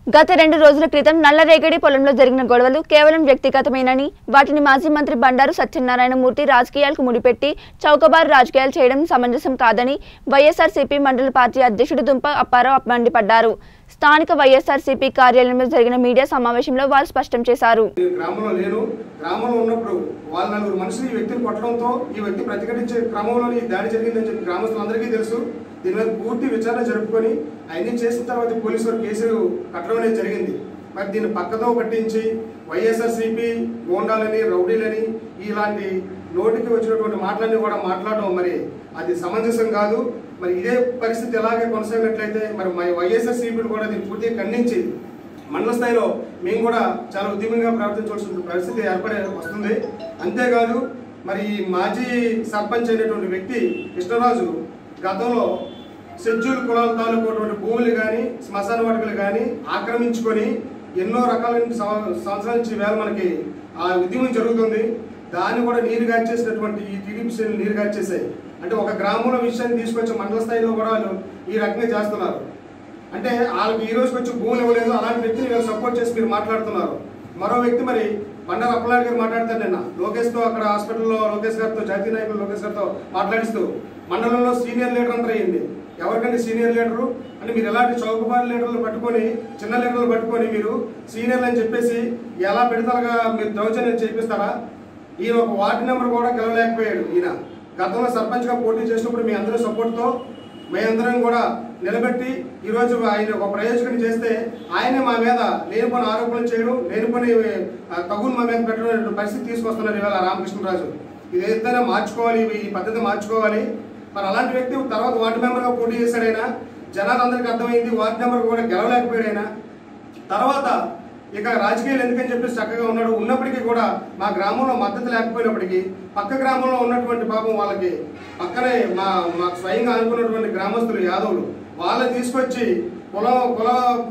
గత రెండు రోజుల క్రితం నల్లరేగడి పొలంలో జరిగిన గొడవలు కేవలం వ్యక్తిగతమేనని వాటిని మాజీ మంత్రి బండారు సత్యనారాయణ మూర్తి రాజకీయాలకు ముడిపెట్టి చౌకబారు రాజకీయాలు చేయడం సమంజసం కాదని వైఎస్ఆర్సీపీ మండల పార్టీ అధ్యక్షుడు దుంప అప్పారావు మండిపడ్డారు స్థానిక వైఎస్ఆర్సీపీ కార్యాలయంలో జరిగిన మీడియా సమావేశంలో వారు స్పష్టం చేశారు నేను గ్రామంలో లేను గ్రామంలో ఉన్నప్పుడు వాళ్ళ నలుగురు మనుషులు ఈ వ్యక్తిని కొట్టడంతో ఈ వ్యక్తి ప్రతిఘటించే క్రమంలో ఈ దాడి జరిగిందని చెప్పి గ్రామస్తులందరికీ తెలుసు దీని మీద పూర్తి విచారణ జరుపుకొని అవన్నీ చేసిన తర్వాత పోలీసు వారు కేసులు కట్టడం అనేది జరిగింది మరి దీన్ని పక్కదో పట్టించి వైఎస్ఆర్సీపీ గోండాలని రౌడీలని ఇలాంటి నోటికి వచ్చినటువంటి మాటలన్నీ కూడా మాట్లాడడం మరి అది సమంజసం కాదు మరి ఇదే పరిస్థితి ఎలాగే కొనసాగినట్లయితే మరి మా వైఎస్ఆర్సీపీలు కూడా దీన్ని పూర్తిగా ఖండించి మండల స్థాయిలో మేము కూడా చాలా ఉద్యమంగా ప్రవర్తించవలసిన పరిస్థితి ఏర్పడే వస్తుంది అంతేకాదు మరి ఈ మాజీ సర్పంచ్ అయినటువంటి వ్యక్తి కృష్ణరాజు గతంలో షెడ్యూల్ కులాల తాలూకున్నటువంటి భూములు కానీ శ్మశాన వాటికలు కానీ ఆక్రమించుకొని ఎన్నో రకాలైన సంవ- సంవత్సరాల నుంచి వేళ మనకి ఆ ఉద్యమం జరుగుతుంది దాన్ని కూడా నీరు గార్చేసినటువంటి ఈ టీడీపీ శ్రేణులు నీరు గార్చేసాయి అంటే ఒక గ్రామంలో విషయాన్ని తీసుకొచ్చి మండల స్థాయిలో కూడా వాళ్ళు ఈ రకంగా చేస్తున్నారు అంటే వాళ్ళకి ఈ రోజుకి వచ్చి భూములు ఇవ్వలేదు అలాంటి వ్యక్తిని వీళ్ళు సపోర్ట్ చేసి మీరు మాట్లాడుతున్నారు మరో వ్యక్తి మరి బండారు అప్పలాడి గారు మాట్లాడతారు నిన్న లోకేష్ తో అక్కడ హాస్పిటల్లో లోకేష్ గారితో జాతీయ నాయకులు లోకేష్ గారితో మాట్లాడిస్తూ మండలంలో సీనియర్ లీడర్ అంటారు అయ్యింది ఎవరికంటే సీనియర్ లీడరు అంటే మీరు ఎలాంటి చౌకబారి లీడర్లు పట్టుకొని చిన్న లీడర్లు పట్టుకొని మీరు సీనియర్లు అని చెప్పేసి ఎలా పెడతారుగా మీరు దౌర్జన్యం చేపిస్తారా ఈయన ఒక వార్డు నెంబర్ కూడా గెలవలేకపోయాడు ఈయన గతంలో సర్పంచ్ గా పోటీ చేసినప్పుడు మీ అందరూ సపోర్ట్తో మేమందరం కూడా నిలబెట్టి ఈ రోజు ఆయన ఒక ప్రయోజకుని చేస్తే ఆయనే మా మీద లేనిపోని ఆరోపణలు చేయడం లేనిపోని ఆ, తగులు మా మీద పెట్టడం పరిస్థితి తీసుకొస్తున్నారు ఇవాళ రామకృష్ణరాజు ఇది ఏదైనా మార్చుకోవాలి ఈ పద్ధతి మార్చుకోవాలి మరి అలాంటి వ్యక్తి తర్వాత వార్డు మెంబర్గా పోటీ చేశాడు ఆయన జనాలందరికీ అర్థమైంది వార్డు మెంబర్ కూడా గెలవలేకపోయాడు ఆయన తర్వాత ఇక రాజకీయాలు ఎందుకని చెప్పేసి చక్కగా ఉన్నాడు ఉన్నప్పటికీ కూడా మా గ్రామంలో మద్దతు లేకపోయినప్పటికీ పక్క గ్రామంలో ఉన్నటువంటి పాపం వాళ్ళకి పక్కనే మా మాకు స్వయంగా అనుకున్నటువంటి గ్రామస్తులు యాదవులు వాళ్ళని తీసుకొచ్చి కుల కుల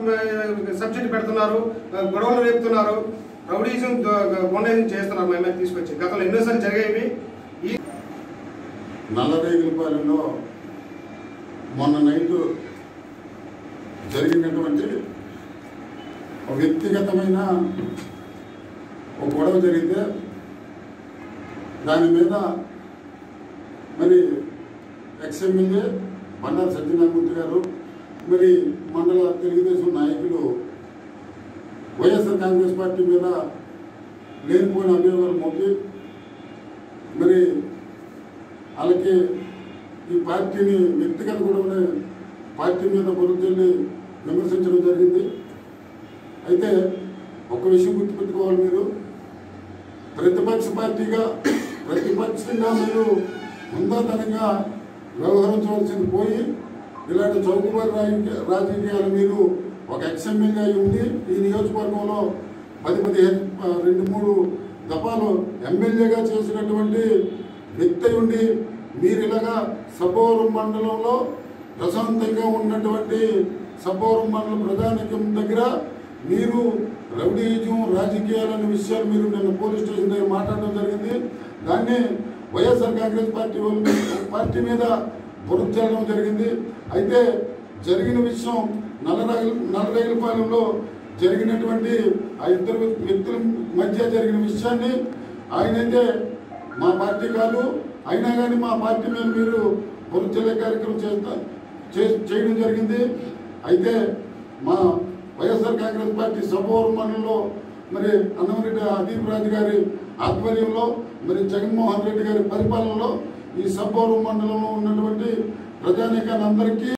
సబ్జెక్ట్ పెడుతున్నారు గొడవలు రేపుతున్నారు రౌడీజం గుండేజం చేస్తున్నారు మా మీద తీసుకొచ్చి గతంలో ఎన్నోసార్లు జరిగేవి ఈ నల్లరేగులపాలెంలో మొన్న నైట్ జరిగినటువంటి ఒక వ్యక్తిగతమైన ఒక గొడవ జరిగితే దాని మీద మరి ఎక్స్ఎమ్మెల్యే బండారు సత్యనారాయణమూర్తి గారు మరి మండల తెలుగుదేశం నాయకులు వైఎస్ఆర్ కాంగ్రెస్ పార్టీ మీద లేనిపోయిన అభియోగాలు మోపి మరి వాళ్ళకి ఈ పార్టీని వ్యక్తిగత కూడా పార్టీ మీద బురదల్లి విమర్శించడం జరిగింది అయితే ఒక విషయం గుర్తుపెట్టుకోవాలి మీరు ప్రతిపక్ష పార్టీగా ప్రతిపక్షంగా మీరు హుందాతనంగా వ్యవహరించవలసింది పోయి ఇలాంటి చౌకబారి రాజకీయ రాజకీయాలు మీరు ఒక ఎక్స్ఎమ్మెల్యే అయి ఉండి ఈ నియోజకవర్గంలో పది పదిహేను ఆ, రెండు మూడు దఫాలు ఎమ్మెల్యేగా చేసినటువంటి వ్యక్తి అయి ఉండి మీరు ఇలాగా సపోరం మండలంలో ప్రశాంతంగా ఉన్నటువంటి సపోరం మండల ప్రధానికం దగ్గర మీరు రౌడీజం రాజకీయాలనే విషయాలు మీరు నిన్న పోలీస్ స్టేషన్ దగ్గర మాట్లాడడం జరిగింది దాన్ని వైఎస్ఆర్ కాంగ్రెస్ పార్టీ వాళ్ళు పార్టీ మీద బురద చల్లడం జరిగింది అయితే జరిగిన విషయం నల్లరాగిల నల్లరేగులపాలెంలో జరిగినటువంటి ఆ ఇద్దరు వ్యక్తుల మధ్య జరిగిన విషయాన్ని ఆయనైతే మా పార్టీ కాదు అయినా కానీ మా పార్టీ మీద మీరు బురద చల్లే కార్యక్రమం చేస్తా చే- చేయడం జరిగింది అయితే మా వైఎస్ఆర్ కాంగ్రెస్ పార్టీ సభవరం మండలంలో మరి అన్నమరెడ్డి అదీప్ రాజు గారి ఆధ్వర్యంలో మరి జగన్మోహన్ రెడ్డి గారి పరిపాలనలో ఈ సభవరం మండలంలో ఉన్నటువంటి ప్రజానీకాన్ని అందరికీ